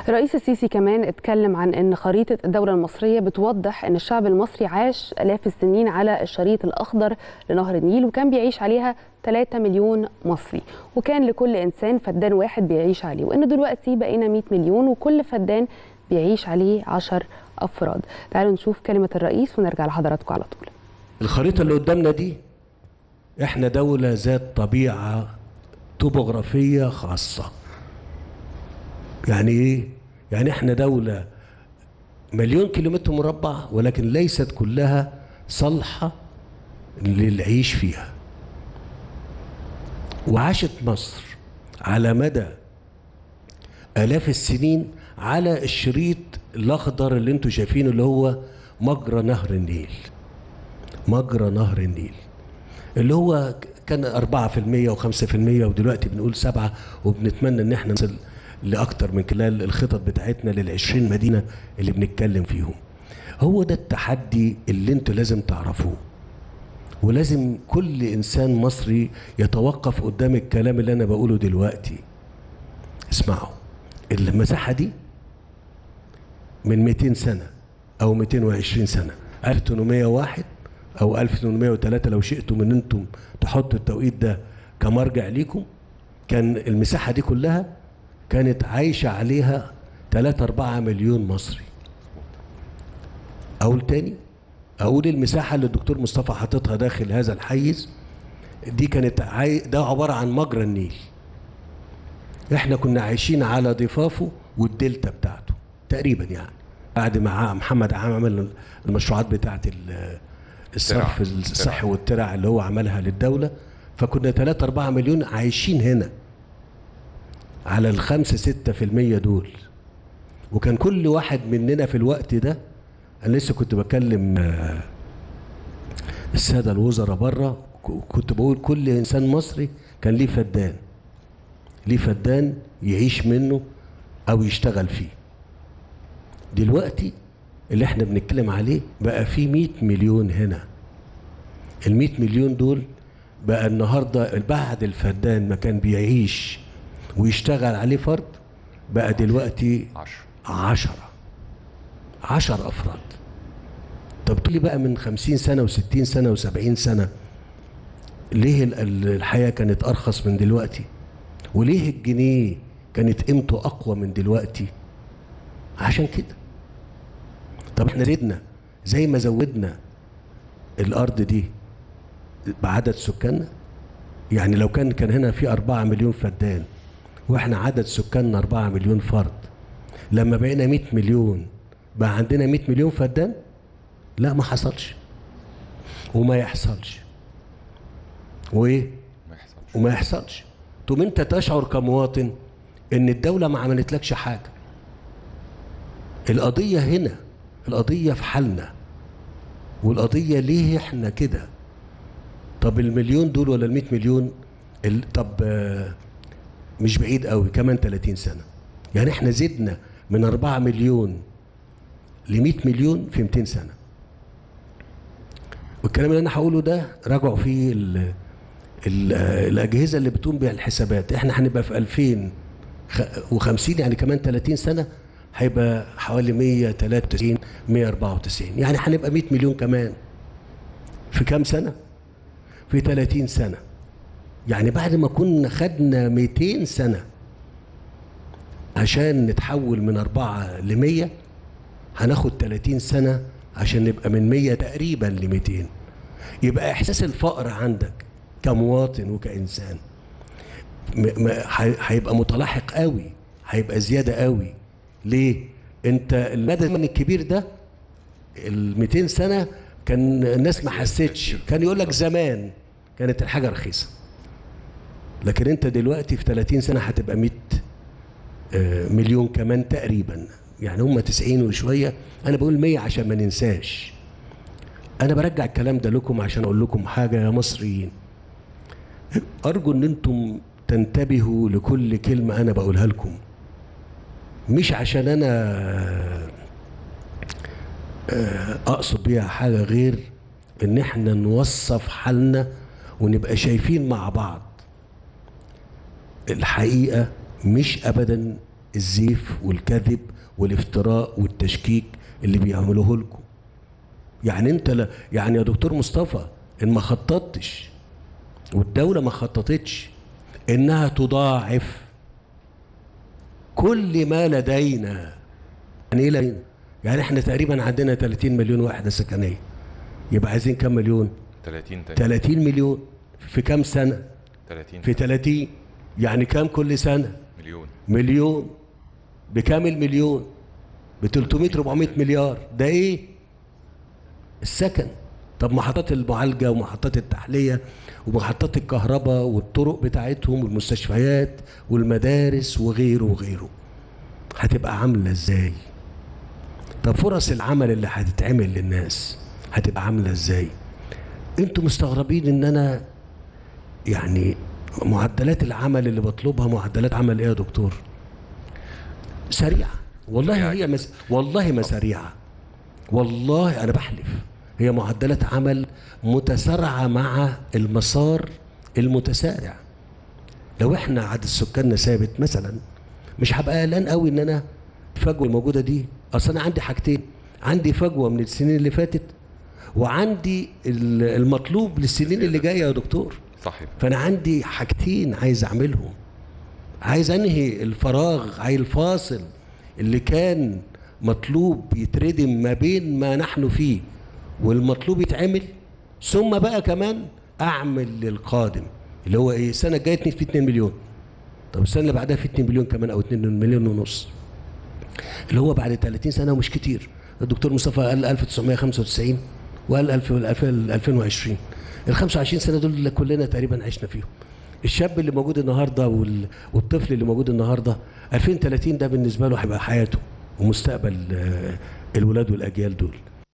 الرئيس السيسي كمان اتكلم عن ان خريطه الدوله المصريه بتوضح ان الشعب المصري عاش الاف السنين على الشريط الاخضر لنهر النيل وكان بيعيش عليها 3 مليون مصري وكان لكل انسان فدان واحد بيعيش عليه وان دلوقتي بقينا 100 مليون وكل فدان بيعيش عليه 10 افراد تعالوا نشوف كلمه الرئيس ونرجع لحضراتكم على طول الخريطة اللي قدامنا دي احنا دولة ذات طبيعة توبوغرافية خاصة يعني ايه؟ يعني احنا دولة مليون كيلومتر مربع ولكن ليست كلها صالحة للعيش فيها وعاشت مصر على مدى آلاف السنين على الشريط الأخضر اللي انتوا شايفينه اللي هو مجرى نهر النيل مجرى نهر النيل اللي هو كان 4% و5% ودلوقتي بنقول 7 وبنتمنى ان احنا نصل لاكتر من خلال الخطط بتاعتنا لل20 مدينه اللي بنتكلم فيهم. هو ده التحدي اللي انتوا لازم تعرفوه. ولازم كل انسان مصري يتوقف قدام الكلام اللي انا بقوله دلوقتي. اسمعوا المساحه دي من 200 سنه او 220 سنه 1801 او 1803 لو شئتم ان انتم تحطوا التوقيت ده كمرجع ليكم كان المساحه دي كلها كانت عايشه عليها 3 4 مليون مصري اقول تاني اقول المساحه اللي الدكتور مصطفى حاططها داخل هذا الحيز دي كانت عاي... ده عباره عن مجرى النيل احنا كنا عايشين على ضفافه والدلتا بتاعته تقريبا يعني بعد ما محمد عام عمل المشروعات بتاعت الصرف الصحي والترع اللي هو عملها للدولة فكنا 3 4 مليون عايشين هنا على الخمسة ستة في المية دول وكان كل واحد مننا في الوقت ده أنا لسه كنت بكلم السادة الوزراء بره كنت بقول كل إنسان مصري كان ليه فدان ليه فدان يعيش منه أو يشتغل فيه دلوقتي اللي احنا بنتكلم عليه بقى في 100 مليون هنا ال 100 مليون دول بقى النهارده بعد الفدان ما كان بيعيش ويشتغل عليه فرد بقى دلوقتي عشرة عشر أفراد طب تقولي بقى من خمسين سنة وستين سنة وسبعين سنة ليه الحياة كانت أرخص من دلوقتي وليه الجنيه كانت قيمته أقوى من دلوقتي عشان كده طب احنا زدنا زي ما زودنا الارض دي بعدد سكاننا يعني لو كان كان هنا في أربعة مليون فدان واحنا عدد سكاننا أربعة مليون فرد لما بقينا 100 مليون بقى عندنا 100 مليون فدان لا ما حصلش وما يحصلش وايه وما يحصلش طب انت تشعر كمواطن ان الدوله ما عملتلكش حاجه القضيه هنا القضية في حالنا والقضية ليه احنا كده طب المليون دول ولا المئة مليون طب مش بعيد قوي كمان 30 سنة يعني احنا زدنا من 4 مليون ل 100 مليون في 200 سنة والكلام اللي انا هقوله ده راجعوا فيه ال ال الاجهزه اللي بتقوم بالحسابات احنا هنبقى في 2050 يعني كمان 30 سنه هيبقى حوالي 193 194 يعني هنبقى 100 مليون كمان في كام سنة؟ في 30 سنة يعني بعد ما كنا خدنا 200 سنة عشان نتحول من أربعة ل 100 هناخد 30 سنة عشان نبقى من 100 تقريبا ل 200 يبقى إحساس الفقر عندك كمواطن وكإنسان هيبقى متلاحق قوي هيبقى زيادة قوي ليه؟ انت المدى الكبير ده ال 200 سنه كان الناس ما حسيتش كان يقول لك زمان كانت الحاجه رخيصه لكن انت دلوقتي في 30 سنه هتبقى 100 مليون كمان تقريبا يعني هم 90 وشويه انا بقول 100 عشان ما ننساش انا برجع الكلام ده لكم عشان اقول لكم حاجه يا مصريين ارجو ان انتم تنتبهوا لكل كلمه انا بقولها لكم مش عشان انا اقصد بيها حاجه غير ان احنا نوصف حالنا ونبقى شايفين مع بعض الحقيقه مش ابدا الزيف والكذب والافتراء والتشكيك اللي بيعملوه لكم يعني انت لا يعني يا دكتور مصطفى ان ما خططتش والدولة ما خططتش انها تضاعف كل ما لدينا يعني ايه لدينا؟ يعني احنا تقريبا عندنا 30 مليون وحدة سكنية يبقى عايزين كام مليون؟ 30 تاني 30 مليون في كام سنة؟ 30 في 30 يعني كام كل سنة؟ مليون مليون بكام المليون؟ ب 300 400 مليار ده ايه؟ السكن طب محطات المعالجة ومحطات التحلية ومحطات الكهرباء والطرق بتاعتهم والمستشفيات والمدارس وغيره وغيره هتبقى عاملة ازاي؟ طب فرص العمل اللي هتتعمل للناس هتبقى عاملة ازاي؟ انتوا مستغربين ان انا يعني معدلات العمل اللي بطلبها معدلات عمل ايه يا دكتور؟ سريعة والله سريعة هي جداً. مس... والله ما سريعة والله انا بحلف هي معدلات عمل متسارعة مع المسار المتسارع لو احنا عدد سكاننا ثابت مثلا مش هبقى قلقان قوي ان انا الفجوه الموجوده دي اصل انا عندي حاجتين عندي فجوه من السنين اللي فاتت وعندي ال- المطلوب للسنين اللي جايه يا دكتور صح فانا عندي حاجتين عايز اعملهم عايز انهي الفراغ عايز الفاصل اللي كان مطلوب يتردم ما بين ما نحن فيه والمطلوب يتعمل ثم بقى كمان اعمل للقادم اللي هو ايه السنه الجايه اتنين- في 2 مليون طب السنه اللي بعدها في 2 مليون كمان او 2 مليون ونص اللي هو بعد 30 سنه ومش كتير الدكتور مصطفى قال 1995 وقال 1000 2020 ال 25 سنه دول اللي كلنا تقريبا عشنا فيهم الشاب اللي موجود النهارده وال- والطفل اللي موجود النهارده 2030 ده بالنسبه له هيبقى حياته ومستقبل آه، الولاد والاجيال دول